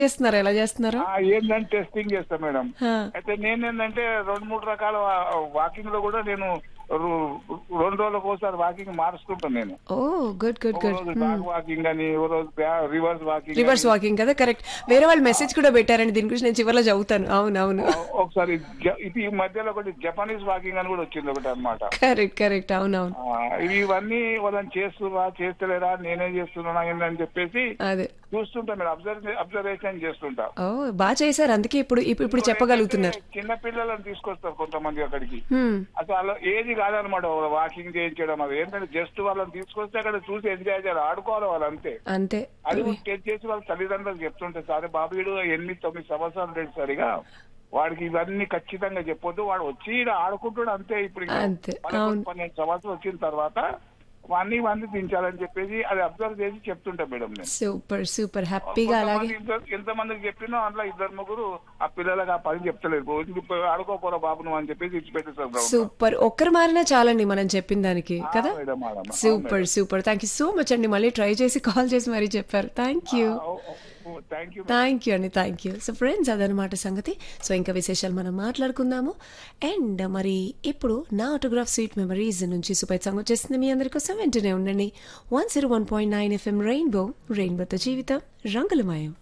చేస్తున్నారు ఎలా చేస్తున్నారు ఆ, ఏంటంటే టెస్టింగ్ చేస్తా మేడం ఆ, అయితే నేనేంటంటే రెండు మూడు రకాల వాకింగ్ లో కూడా నేను రు- రెండు రోజులకు ఒకసారి వాకింగ్ మారుస్తుంటాను నేను ఓ గుడ్ గుడ్ ఒక గుడ్ రోజు డాగ్ వాకింగ్ అని ఓ రోజు రివర్స్ వాకింగ్ రివర్స్ వాకింగ్ కదా కరెక్ట్ వేరే వాళ్ళు మెసేజ్ కూడా పెట్టారండి దీని గురించి నేను చివరిలో చదువుతాను అవును అవును ఒకసారి జ- ఇది ఈ మధ్యలో ఒకటి జపనీస్ వాకింగ్ అని కూడా వచ్చింది ఒకటి అనమాట కరెక్ట్ కరెక్ట్ అవును అవును ఇవన్నీ వాళ్ళని చేస్తున్నా చేస్తలేరా నేనే చేస్తున్నా ఏంటని చెప్పేసి అదే చూస్తుంటా మీరు అబ్జర్వ్ అబ్జర్వేషన్ చేస్తుంటా ఓ బాగా చేశారు అందుకే ఇప్పుడు ఇప్పుడు ఇప్పుడు చెప్పగలుగుతున్నారు చిన్న పిల్లలను తీసుకొస్తారు కొంతమంది అక్కడికి హ్మ్, అసలు అలా ఏది కాదనమాట వాకింగ్ చేయించడం అది ఏంటంటే జస్ట్ వాళ్ళని తీసుకొస్తే అక్కడ చూసి ఎంజాయ్ చేయాలి ఆడుకోవాలి వాళ్ళు అంతే అంతే అది టెస్ట్ చేసి వాళ్ళ తల్లిదండ్రులు చెప్తుంటే సరే బాబు వీడు ఎనిమిది తొమ్మిది సంవత్సరాలు లేడు సరిగా వాడికి ఇవన్నీ ఖచ్చితంగా చెప్పొద్దు వాడు వచ్చి ఈడ ఆడుకుంటాడు అంతే ఇప్పుడు ఇంకా అంతే, పదకొండు, అవును. పన్నెండు సంవత్సరాలు వచ్చిన తర్వాత వాన్ని ఇవన్నీ దించాలని చెప్పేసి అది అబ్జర్వ్ చేసి చెప్తుంటా మేడం నేను సూపర్ సూపర్ హ్యాపీగా అలాగే కొంతమంది ఇద్దరు- ఎంతమందికి చెప్పినా అందులో ఇద్దరు ముగ్గురు ఆ పిల్లలకు ఆ పని చెప్తలేరు ఇంటికి ఆడుకోపోరా బాబు నువ్వు అని చెప్పేసి ఇచ్చిపెట్టేస్తారు సూపర్ ఒక్కరు మారినా చాలండి మనం చెప్పిన దానికి కదా madam madam super super thank you so much అండి మళ్ళీ ట్రై చేసి కాల్ చేసి మరీ చెప్పారు thank you thank you thank you అండి థ్యాంక్ యూ సో ఫ్రెండ్స్ అదనమాట సంగతి సో ఇంకా విశేషాలు మనం మాట్లాడుకుందాము అండ్ మరి ఇప్పుడు నా ఆటోగ్రాఫ్ స్వీట్ మెమరీస్ నుంచి సూపర్ సాంగ్ వచ్చేసింది మీ అందరి కోసం వెంటనే ఉండండి one zero one point nine FM rainbow రెయిన్బోతో జీవితం రంగులమయం